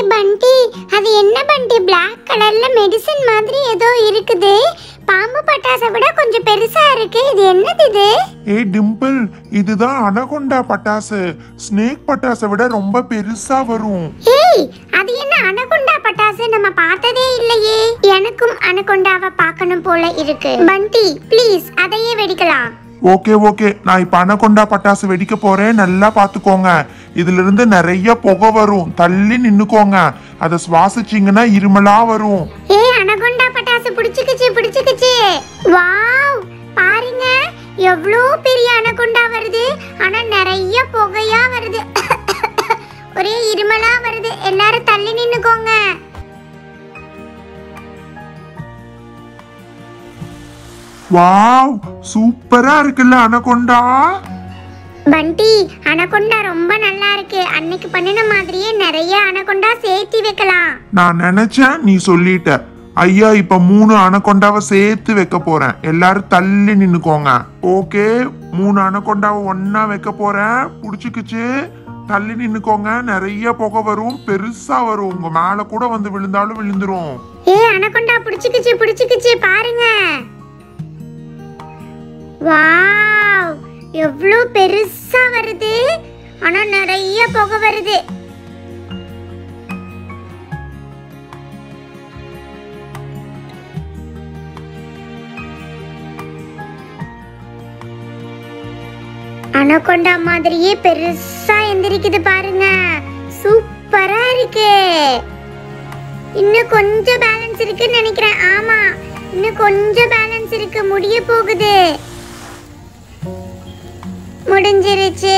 பண்டி அது என்ன பண்டி Black கலர்ல மெடிசன் மாதிரி ஏதோ இருக்குது பாம்பு பட்டாசை விட கொஞ்சம் பெருசா இருக்கு இது என்னது இது ஏய் டிம்பிள் இதுதான் அனகொண்டா பட்டாசு ஸ்னேக் பட்டாசை விட ரொம்ப பெருசா வரும் ஏய் அது என்ன அனகொண்டா பட்டாசு நம்ம பார்த்ததே இல்லையே எனக்கும் அனகொண்டாவை பார்க்கணும் போல இருக்கு பண்டி ப்ளீஸ் அதையே வெடிக்கலாம் ஓகே ஓகே நான் இப்ப அனகொண்டா பட்டாசு வெடிக்க போறேன் நல்லா பாத்துக்கோங்க இதுல இருந்து நிறைய புகை வரும் தள்ளி நின்னுக்கோங்க அதை சுவாசிச்சீங்கன்னா இருமலா வரும் ஏய் அனகொண்டா பட்டாசு பிடிச்சுக்கிச்சு பிடிச்சுக்கிச்சு வாவ் பாருங்க எவ்வளோ பெரிய அனகொண்டா வருது ஆனா நிறைய புகையா வருது ஒரே இருமலா வருது எல்லாரும் தள்ளி நின்னுக்கோங்க வாவ் சூப்பரா இருக்குல்ல அனகொண்டா பண்டி அனகொண்டா ரொம்ப நல்லா இருக்கு அன்னைக்கு பண்ணின மாதிரியே நிறைய அனகொண்டா சேர்த்தி வைக்கலாம் நான் நினைச்சேன் நீ சொல்லிட்ட ஐயா இப்ப மூணு அனகொண்டாவை சேர்த்து வைக்க போறேன் எல்லாரும் தள்ளி நின்னுக்கோங்க ஓகே மூணு அனகொண்டாவை ஒண்ணா வைக்க போறேன் புடிச்சுக்குச்சு தள்ளி நின்னுக்கோங்க நிறைய புகை வரும் பெருசா வரும் உங்க மேல கூட வந்து விழுந்தாலும் விழுந்துரும் ஏய் அனகொண்டா பிடிச்சுக்கிச்சு பிடிச்சுக்கிச்சு பாருங்க வாவ் எவ்வளோ பெருசா வருது ஆனா நிறைய புகை வருது அனகொண்டா மாதிரியே பெருசா எந்திரிக்குது பாருங்க சூப்பரா இருக்கு இன்னும் கொஞ்சம் பேலன்ஸ் இருக்குன்னு நினைக்கிறேன் ஆமா இன்னும் கொஞ்சம் பேலன்ஸ் இருக்கு முடிய போகுது முடிஞ்சிருச்சு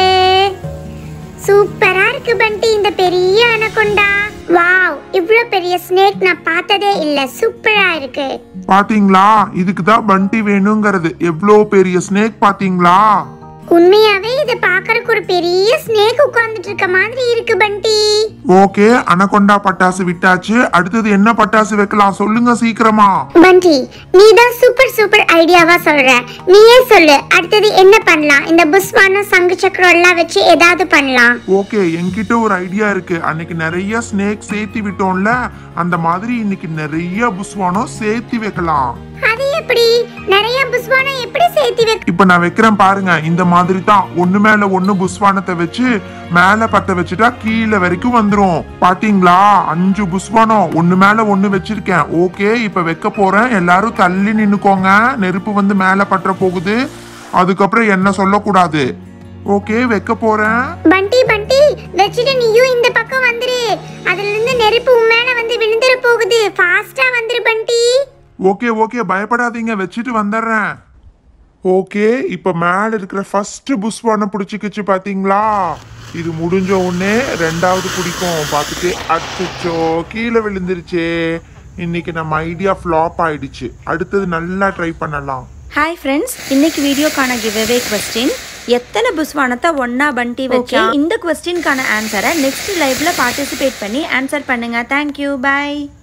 சூப்பரா இருக்கு பண்டி இந்த பெரிய அனகொண்டா வாவ் இவ்ளோ பெரிய ஸ்னேக் நான் பார்த்ததே இல்ல சூப்பரா இருக்கு பாத்தீங்களா இதுக்கு தான் பண்டி வேணுங்கிறது எவ்வளோ பெரிய ஸ்னேக் பாத்தீங்களா உண்மையாவே இத பாக்குறதுக்கு ஒரு பெரிய ஸ்னேக் உட்கார்ந்துட்டு இருக்க மாதிரி இருக்கு பண்டி ஓகே அனகொண்டா பட்டாசு விட்டாச்சு அடுத்தது என்ன பட்டாசு வைக்கலாம் சொல்லுங்க சீக்கிரமா பண்டி நீ தான் சூப்பர் சூப்பர் ஐடியாவா சொல்ற நீயே சொல்லு அடுத்தது என்ன பண்ணலாம் இந்த புஸ்வானம் சங்கு சக்கரம் எல்லாம் வச்சு ஏதாவது பண்ணலாம் ஓகே என்கிட்ட ஒரு ஐடியா இருக்கு அன்னைக்கு நிறைய ஸ்னேக் சேர்த்து விட்டோம்ல அந்த மாதிரி இன்னைக்கு நிறைய புஸ்வானம் சேர்த்து வைக்கலாம் அது எப்படி நிறைய புஸ்வானம் எப்படி சேர்த்து வைக்க இப்ப நான் வைக்கிறேன் பாருங்க இந்த மாதிரி தான் ஒண்ணு மேல ஒண்ணு புஸ்வானத்தை வச்சு மேல பத்த வச்சுட்டா கீழே வரைக்கும் வந்துரும் பாத்தீங்களா அஞ்சு புஸ்வானம் ஒண்ணு மேல ஒண்ணு வச்சிருக்கேன் ஓகே இப்ப வைக்க போறேன் எல்லாரும் தள்ளி நின்னுக்கோங்க நெருப்பு வந்து மேல பற்ற போகுது அதுக்கப்புறம் என்ன சொல்லக்கூடாது ஓகே வைக்க போறேன் பண்டி பண்டி வச்சுட்டு நீயும் இந்த பக்கம் வந்துரு அதுல இருந்து நெருப்பு உன் மேல வந்து விழுந்துற போகுது ஃபாஸ்டா வந்துரு பண்டி ஓகே ஓகே பயப்படாதீங்க வச்சுட்டு வந்துடுறேன் ஓகே இப்ப மேல இருக்கிற ஃபர்ஸ்ட் புஷ்வானம் பிடிச்சிக்கிச்சு பாத்தீங்களா இது முடிஞ்ச உடனே ரெண்டாவது பிடிக்கும் பார்த்துட்டு அச்சோ கீழே விழுந்துருச்சே இன்னைக்கு நம்ம ஐடியா ஃப்ளாப் ஆயிடுச்சு அடுத்தது நல்லா ட்ரை பண்ணலாம் ஹாய் ஃப்ரெண்ட்ஸ் இன்னைக்கு வீடியோக்கான கிவ்அவே கொஸ்டின் எத்தனை புஸ்வானத்தை ஒண்ணா பண்டி வச்சா இந்த கொஸ்டின்கான ஆன்சரை நெக்ஸ்ட் லைவ்ல பார்ட்டிசிபேட் பண்ணி ஆன்சர் பண்ணுங்க தேங்க்யூ பை